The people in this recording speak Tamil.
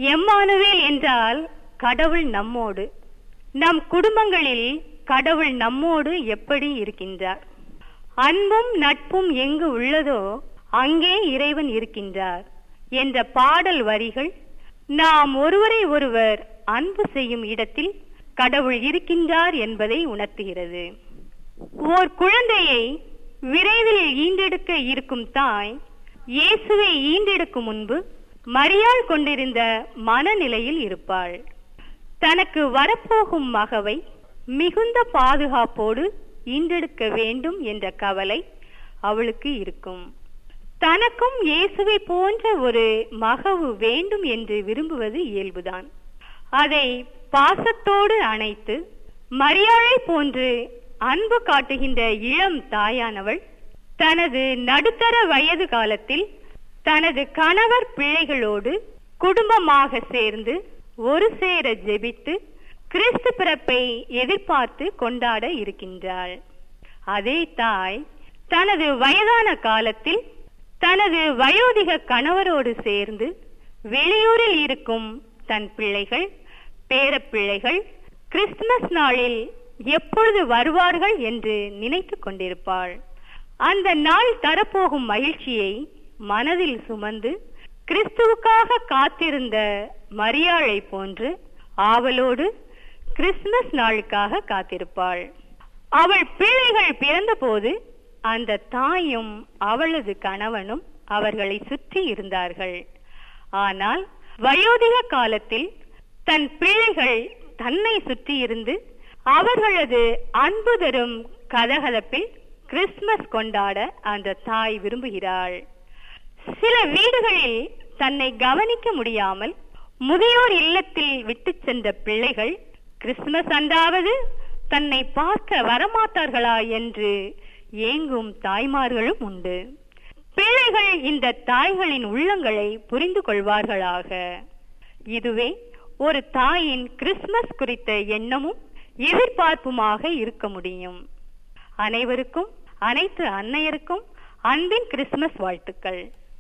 எம்மானுவேல் என்றால் கடவுள் நம்மோடு நம் குடும்பங்களில் கடவுள் நம்மோடு எப்படி இருக்கின்றார் அன்பும் நட்பும் எங்கு உள்ளதோ அங்கே இறைவன் இருக்கின்றார் என்ற பாடல் வரிகள் நாம் ஒருவரை ஒருவர் அன்பு செய்யும் இடத்தில் கடவுள் இருக்கின்றார் என்பதை உணர்த்துகிறது ஓர் குழந்தையை விரைவில் ஈண்டெடுக்க இருக்கும் தாய் இயேசுவை ஈண்டெடுக்கும் முன்பு மரியாள் கொண்டிருந்த மனநிலையில் இருப்பாள் தனக்கு வரப்போகும் மகவை மிகுந்த பாதுகாப்போடு ஈண்டெடுக்க வேண்டும் என்ற கவலை அவளுக்கு இருக்கும் தனக்கும் இயேசுவை போன்ற ஒரு மகவு வேண்டும் என்று விரும்புவது இயல்புதான் அதை பாசத்தோடு அணைத்து மரியாதை போன்று அன்பு காட்டுகின்ற இளம் தாயானவள் தனது நடுத்தர வயது காலத்தில் தனது கணவர் பிள்ளைகளோடு குடும்பமாக சேர்ந்து ஒரு சேர ஜெபித்து கிறிஸ்து பிறப்பை எதிர்பார்த்து கொண்டாட இருக்கின்றாள் அதே தாய் தனது வயதான காலத்தில் தனது வயோதிக கணவரோடு சேர்ந்து வெளியூரில் இருக்கும் தன் பிள்ளைகள் பேரப்பிள்ளைகள் கிறிஸ்துமஸ் நாளில் எப்பொழுது வருவார்கள் என்று நினைத்து கொண்டிருப்பாள் அந்த நாள் தரப்போகும் மகிழ்ச்சியை மனதில் சுமந்து கிறிஸ்துவுக்காக காத்திருந்த மரியாளை போன்று ஆவலோடு கிறிஸ்துமஸ் நாளுக்காக காத்திருப்பாள் அவள் பிள்ளைகள் பிறந்தபோது அந்த தாயும் அவளது கணவனும் அவர்களை சுற்றி இருந்தார்கள் ஆனால் வயோதிக காலத்தில் தன் பிள்ளைகள் தன்னை சுற்றி இருந்து அவர்களது அன்பு தரும் கதகதப்பில் கிறிஸ்துமஸ் கொண்டாட அந்த தாய் விரும்புகிறாள் சில வீடுகளில் தன்னை கவனிக்க முடியாமல் முதியோர் இல்லத்தில் விட்டு சென்ற பிள்ளைகள் கிறிஸ்துமஸ் அன்றாவது தன்னை பார்க்க வரமாட்டார்களா என்று ஏங்கும் தாய்மார்களும் உண்டு பிள்ளைகள் இந்த தாய்களின் உள்ளங்களை புரிந்து கொள்வார்களாக இதுவே ஒரு தாயின் கிறிஸ்துமஸ் குறித்த எண்ணமும் எதிர்பார்ப்புமாக இருக்க முடியும் அனைவருக்கும் அனைத்து அன்னையருக்கும் அன்பின் கிறிஸ்துமஸ் வாழ்த்துக்கள்